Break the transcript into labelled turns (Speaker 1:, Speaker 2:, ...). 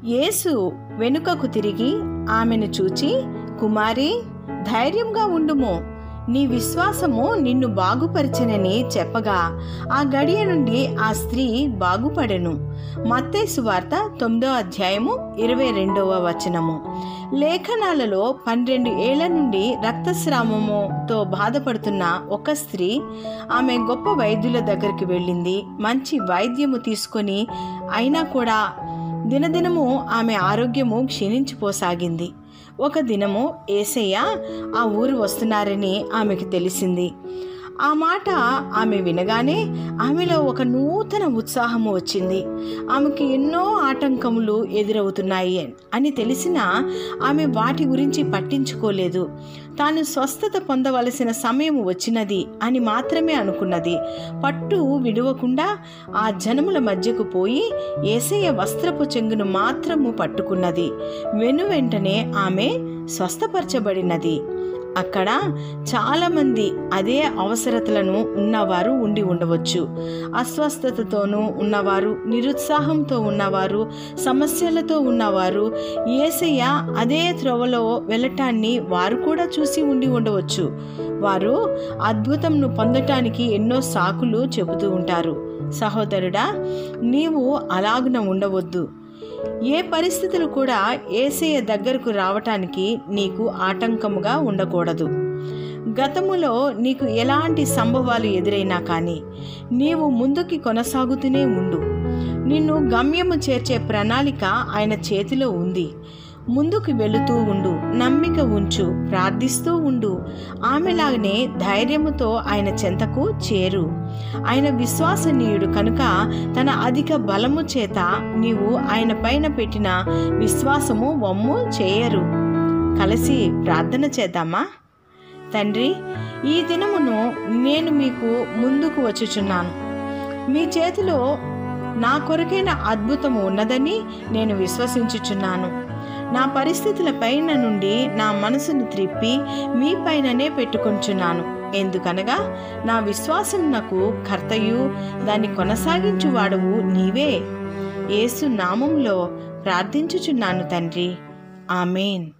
Speaker 1: యేసు వెనుకకు తిరిగి ఆమెను చూచి కుమారి ధైర్యంగా ఉండుము నీ విశ్వాసము నిన్ను బాగుపరిచెనని చెప్పగా ఆ గడియ నుండి ఆ స్త్రీ బాగుపడెను మత్తేసు వార్త తొమ్మిదో అధ్యాయము ఇరవై రెండవ వచనము లేఖనాలలో పన్నెండు ఏళ్ల నుండి రక్తస్రావముతో బాధపడుతున్న ఒక స్త్రీ ఆమె గొప్ప వైద్యుల దగ్గరికి వెళ్ళింది మంచి వైద్యము తీసుకొని అయినా కూడా దినదినము ఆమె ఆరోగ్యము క్షీణించిపోసాగింది ఒక దినము ఏసయ్య ఆ ఊరు వస్తున్నారని ఆమెకు తెలిసింది ఆ మాట ఆమె వినగానే ఆమెలో ఒక నూతన ఉత్సాహము వచ్చింది ఆమెకి ఎన్నో ఆటంకములు ఎదురవుతున్నాయి అని తెలిసినా ఆమె వాటి గురించి పట్టించుకోలేదు తాను స్వస్థత పొందవలసిన సమయం వచ్చినది అని మాత్రమే అనుకున్నది పట్టు విడవకుండా ఆ జనముల మధ్యకు పోయి ఏసయ్య వస్త్రపు చెంగును మాత్రము పట్టుకున్నది వెను వెంటనే ఆమె స్వస్థపరచబడినది అక్కడ చాలామంది అదే అవసరతలను ఉన్నవారు ఉండి ఉండవచ్చు అస్వస్థతతోనూ ఉన్నవారు నిరుత్సాహంతో ఉన్నవారు సమస్యలతో ఉన్నవారు ఏసయ్య అదే త్రోవలో వెళ్ళటాన్ని వారు కూడా చూసి ఉండి ఉండవచ్చు వారు అద్భుతంను పొందటానికి ఎన్నో సాకులు చెబుతూ ఉంటారు సహోదరుడా నీవు అలాగున ఉండవద్దు ఏ పరిస్థితులు కూడా ఏసయ్య దగ్గరకు రావటానికి నీకు ఆటంకముగా ఉండకూడదు గతములో నీకు ఎలాంటి సంభవాలు ఎదురైనా కానీ నీవు ముందుకి కొనసాగుతూనే ఉండు నిన్ను గమ్యము చేర్చే ప్రణాళిక ఆయన చేతిలో ఉంది ముందుకు వెళుతూ ఉండు నమ్మిక ఉంచు ప్రార్థిస్తూ ఉండు ఆమెలాగనే ధైర్యముతో ఆయన చెంతకు చేరు ఆయన విశ్వాసనీయుడు కనుక తన అధిక బలము చేత నీవు ఆయన పైన పెట్టిన విశ్వాసము వమ్ము చేయరు కలిసి ప్రార్థన చేద్దామా తండ్రి ఈ దినమును నేను మీకు ముందుకు వచ్చుచున్నాను మీ చేతిలో నా కొరకైన అద్భుతము ఉన్నదని నేను విశ్వసించుచున్నాను నా పరిస్థితుల పైన నుండి నా మనసును త్రిప్పి మీ పైననే పెట్టుకొంచున్నాను ఎందుకనగా నా విశ్వాసం నాకు కర్తయు దాన్ని కొనసాగించువాడవు నీవే యేసు నామంలో ప్రార్థించుచున్నాను తండ్రి ఆమెన్